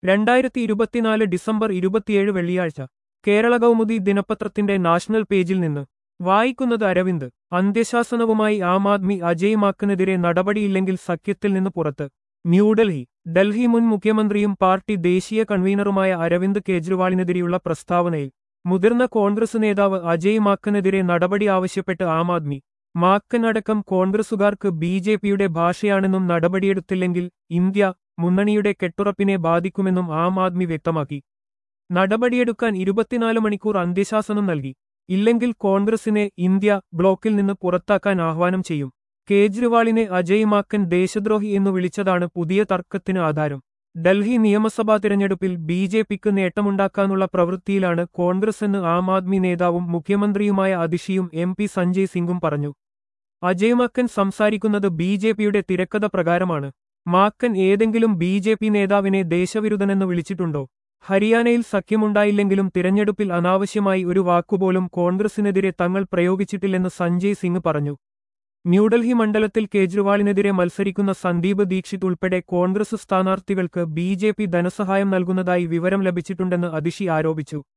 രണ്ടായിരത്തി ഇരുപത്തിനാല് ഡിസംബർ ഇരുപത്തിയേഴ് വെള്ളിയാഴ്ച കേരള കൗമുദി ദിനപത്രത്തിന്റെ നാഷണൽ പേജിൽ നിന്ന് വായിക്കുന്നത് അരവിന്ദ് അന്ത്യശാസനവുമായി ആം ആദ്മി അജയ് മാക്കിനെതിരെ നടപടിയില്ലെങ്കിൽ സഖ്യത്തിൽ നിന്ന് പുറത്ത് ന്യൂഡൽഹി ഡൽഹി മുൻ മുഖ്യമന്ത്രിയും പാർട്ടി ദേശീയ കൺവീനറുമായ അരവിന്ദ് കേജ്രിവാളിനെതിരെയുള്ള പ്രസ്താവനയിൽ മുതിർന്ന കോൺഗ്രസ് നേതാവ് അജയ് മാക്കനെതിരെ നടപടി ആവശ്യപ്പെട്ട് ആം ആദ്മി മാക്കനടക്കം കോൺഗ്രസുകാർക്ക് ബി ജെ പിയുടെ ഭാഷയാണെന്നും നടപടിയെടുത്തില്ലെങ്കിൽ ഇന്ത്യ മുന്നണിയുടെ കെട്ടുറപ്പിനെ ബാധിക്കുമെന്നും ആം ആദ്മി വ്യക്തമാക്കി നടപടിയെടുക്കാൻ ഇരുപത്തിനാല് മണിക്കൂർ അന്ത്യശാസനം നൽകി ഇല്ലെങ്കിൽ കോൺഗ്രസിനെ ഇന്ത്യ ബ്ലോക്കിൽ നിന്ന് പുറത്താക്കാൻ ആഹ്വാനം ചെയ്യും കേജ്രിവാളിനെ അജയ് മാക്കൻ ദേശദ്രോഹി എന്നു വിളിച്ചതാണ് പുതിയ തർക്കത്തിന് ആധാരം ഡൽഹി നിയമസഭാ തിരഞ്ഞെടുപ്പിൽ ബി ജെ പിക്ക് നേട്ടമുണ്ടാക്കാനുള്ള പ്രവൃത്തിയിലാണ് കോൺഗ്രസ് എന്ന് ആം ആദ്മി നേതാവും മുഖ്യമന്ത്രിയുമായ അതിഷിയും എം പി സഞ്ജയ് സിംഗും പറഞ്ഞു അജയ് മാക്കൻ സംസാരിക്കുന്നത് ബി ജെ പിയുടെ തിരക്കഥ പ്രകാരമാണ് മാക്കൻ ഏതെങ്കിലും ബി ജെ പി നേതാവിനെ ദേശവിരുദ്ധനെന്ന് വിളിച്ചിട്ടുണ്ടോ ഹരിയാനയിൽ സഖ്യമുണ്ടായില്ലെങ്കിലും തിരഞ്ഞെടുപ്പിൽ അനാവശ്യമായി ഒരു വാക്കുപോലും കോൺഗ്രസിനെതിരെ തങ്ങൾ പ്രയോഗിച്ചിട്ടില്ലെന്ന് സഞ്ജയ് സിംഗ് പറഞ്ഞു ന്യൂഡൽഹി മണ്ഡലത്തിൽ കേജ്രിവാളിനെതിരെ മത്സരിക്കുന്ന സന്ദീപ് ദീക്ഷിത് ഉൾപ്പെടെ കോൺഗ്രസ് സ്ഥാനാർത്ഥികൾക്ക് ബി ജെ പി ധനസഹായം നൽകുന്നതായി വിവരം ലഭിച്ചിട്ടുണ്ടെന്ന് അതിഷി ആരോപിച്ചു